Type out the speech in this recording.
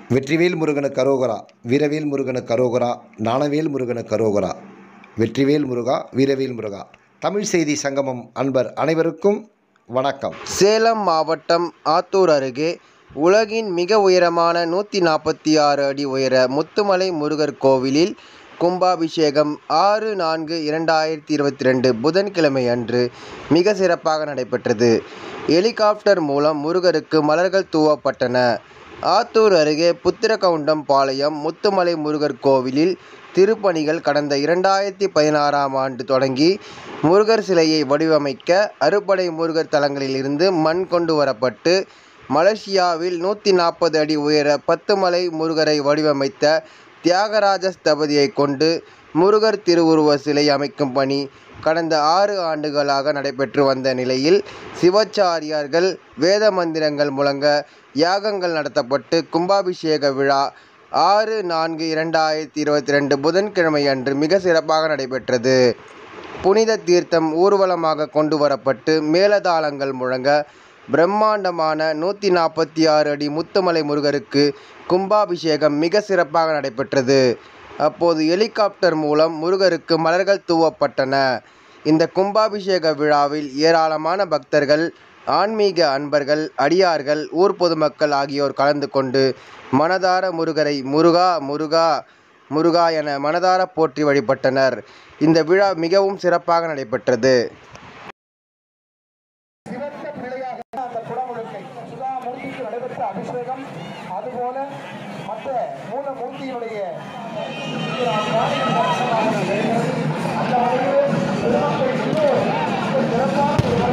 வெற்றிவேல் முருகனுக்கு கரோகரா வீரவேல் முருகனுக்கு கரோகரா ஞானவேல் முருகனுக்கு கரோகரா வெற்றிவேல் முருகா வீரவேல் முருகா தமிழ் செய்தி சங்கமம் அன்பர் அனைவருக்கும் வணக்கம் சேலம் மாவட்டம் ஆத்தூர் அருகே உலகின் மிக உயரமான நூற்றி நாற்பத்தி ஆறு அடி உயர முத்துமலை முருகர் கோவிலில் கும்பாபிஷேகம் ஆறு நான்கு இரண்டாயிரத்தி இருபத்தி ரெண்டு புதன்கிழமை அன்று மிக சிறப்பாக நடைபெற்றது ஹெலிகாப்டர் மூலம் முருகருக்கு மலர்கள் தூவப்பட்டன ஆத்தூர் அருகே புத்திரகவுண்டம் பாளையம் முத்துமலை முருகர் கோவிலில் திருப்பணிகள் கடந்த இரண்டாயிரத்தி பதினாறாம் ஆண்டு தொடங்கி முருகர் சிலையை வடிவமைக்க அறுபடை முருகர் தலங்களில் இருந்து மண் கொண்டு வரப்பட்டு மலேசியாவில் நூற்றி நாற்பது அடி உயர பத்து மலை முருகரை வடிவமைத்த தியாகராஜ ஸ்தபதியை கொண்டு முருகர் திருவுருவ சிலை அமைக்கும் பணி கடந்த ஆறு ஆண்டுகளாக நடைபெற்று வந்த நிலையில் சிவாச்சாரியார்கள் வேத மந்திரங்கள் முழங்க யாகங்கள் நடத்தப்பட்டு கும்பாபிஷேக விழா ஆறு நான்கு இரண்டாயிரத்தி இருபத்தி ரெண்டு புதன்கிழமை அன்று மிக சிறப்பாக நடைபெற்றது புனித தீர்த்தம் ஊர்வலமாக கொண்டு வரப்பட்டு மேலதாளங்கள் முழங்க பிரம்மாண்டமான நூற்றி நாற்பத்தி ஆறு அடி முத்துமலை முருகருக்கு கும்பாபிஷேகம் மிக சிறப்பாக நடைபெற்றது அப்போது ஹெலிகாப்டர் மூலம் முருகருக்கு மலர்கள் தூவப்பட்டன இந்த கும்பாபிஷேக விழாவில் ஏராளமான பக்தர்கள் ஆன்மீக அன்பர்கள் அடியார்கள் ஊர் பொதுமக்கள் ஆகியோர் கலந்து கொண்டு மனதார முருகரை முருகா முருகா முருகா என மனதார போற்றி வழிபட்டனர் இந்த விழா மிகவும் சிறப்பாக நடைபெற்றது சிவந்த பிள்ளையாக அந்த குடமுழுக்கை சுதாமூர்த்திக்கு நடைபெற்ற அபிஷேகம் அதுபோல மற்ற மூலமூர்த்தியினுடைய அந்த வகையில் பொதுமக்கள் எல்லோரும் இந்த சிறப்பான ஒரு